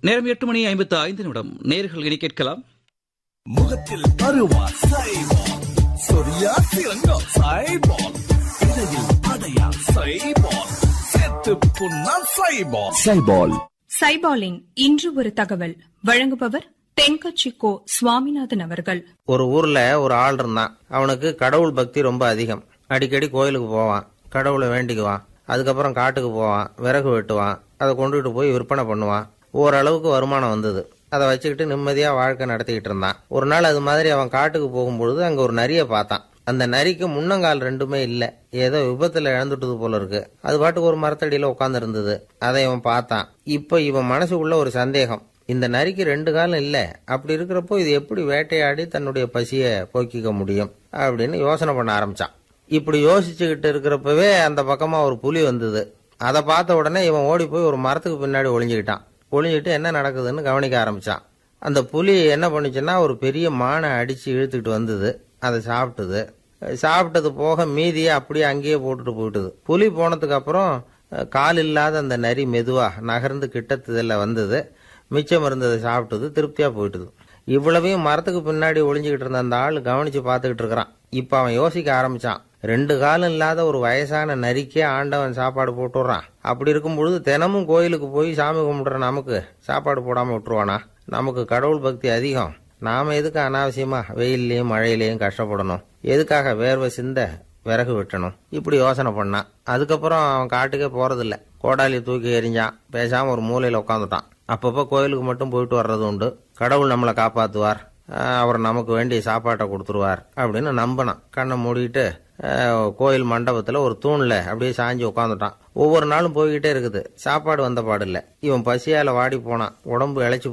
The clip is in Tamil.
நேரம் எட்டு மணி ஐம்பத்து ஐந்து நிமிடம் நேர்கள் இனி கேட்கலாம் முகத்தில் அருவா சைபால் சொரியா சிறங்கா சைபால் இடையில் அடையா சைபால் செத்து புண்ணா சைபால் சைபால் சைபாலின் இன்று ஒரு தகவல் வழங்குபவர் தென்கட்சி கோ சுவாமிநாதன் அவர்கள் ஒரு ஊர்ல ஒரு ஆள் இருந்தான் அவனுக்கு கடவுள் பக்தி ரொம்ப அதிகம் அடிக்கடி கோயிலுக்கு போவான் கடவுளை வேண்டிக்குவான் அதுக்கப்புறம் காட்டுக்கு போவான் விறகு வெட்டுவான் அதை கொண்டுகிட்டு போய் விற்பனை பண்ணுவான் ஓரளவுக்கு வருமானம் வந்தது அதை வச்சுக்கிட்டு நிம்மதியா வாழ்க்கை நடத்திக்கிட்டு இருந்தான் ஒரு நாள் அது மாதிரி அவன் காட்டுக்கு போகும்பொழுது அங்க ஒரு நரியை பார்த்தான் அந்த நரிக்கு முன்னங்கால் ரெண்டுமே இல்ல ஏதோ விபத்துல இழந்துட்டது போல இருக்கு அது பாட்டுக்கு ஒரு மரத்தடியில உட்கார்ந்து இருந்தது அதை இவன் பார்த்தான் இப்ப இவன் மனசுக்குள்ள ஒரு சந்தேகம் இந்த நரிக்கு ரெண்டு காலம் இல்ல அப்படி இருக்கிறப்போ இது எப்படி வேட்டையாடி தன்னுடைய பசியை போக்கிக்க முடியும் அப்படின்னு யோசனை பண்ண ஆரம்பிச்சான் இப்படி யோசிச்சுக்கிட்டு இருக்கிறப்பவே அந்த பக்கமா ஒரு புலி வந்தது அதை பார்த்த உடனே இவன் ஓடி போய் ஒரு மரத்துக்கு பின்னாடி ஒளிஞ்சுக்கிட்டான் ஒளிஞ்சிட்டு என்ன நடக்குதுன்னு கவனிக்க ஆரம்பிச்சான் அந்த புலி என்ன பண்ணுச்சுன்னா ஒரு பெரிய மானை அடிச்சு இழுத்துக்கிட்டு வந்தது அதை சாப்பிட்டது சாப்பிட்டது போக மீதியை அப்படியே அங்கேயே போட்டுட்டு போயிட்டுது புலி போனதுக்கு அப்புறம் அஹ், கால் இல்லாத அந்த நரி மெதுவா நகர்ந்து கிட்டத்துல வந்தது மிச்சம் இருந்ததை சாப்பிட்டது திருப்தியா போயிட்டுது இவ்வளவையும் மரத்துக்கு பின்னாடி ஒளிஞ்சுக்கிட்டு இருந்த அந்த ஆள் கவனிச்சு பார்த்துக்கிட்டு இருக்கிறான் இப்ப அவன் யோசிக்க ஆரம்பிச்சான் ரெண்டு காலம் இல்லாத ஒரு வயசான நரிக்கே ஆண்டவன் சாப்பாடு போட்டுடுறான் அப்படி இருக்கும் பொழுது தினமும் கோயிலுக்கு போய் சாமி கும்பிடுற நமக்கு சாப்பாடு போடாம விட்டுருவானா நமக்கு கடவுள் பக்தி அதிகம் நாம எதுக்கு அனாவசியமா வெயில்லையும் மழையிலையும் கஷ்டப்படணும் எதுக்காக வேர்வை சிந்த விறகு வெட்டணும் இப்படி யோசனை பண்ணான் அதுக்கப்புறம் அவன் காட்டுக்கே போறதில்ல கோடாலி தூக்கி எறிஞ்சான் பேசாம ஒரு மூலையில உட்காந்துட்டான் அப்பப்போ கோயிலுக்கு மட்டும் போயிட்டு வர்றது உண்டு கடவுள் நம்மளை காப்பாத்துவார் ஆஹ் அவர் நமக்கு வேண்டிய சாப்பாட்டை கொடுத்துருவார் அப்படின்னு நம்பினான் கண்ணை மூடிட்டு ஆஹ் கோயில் மண்டபத்துல ஒரு தூண்ல அப்படியே சாஞ்சு உட்காந்துட்டான் ஒவ்வொரு நாளும் போய்கிட்டே இருக்குது சாப்பாடு வந்த பாடு இல்ல இவன் பசியால வாடி போனான் உடம்பு இழைச்சு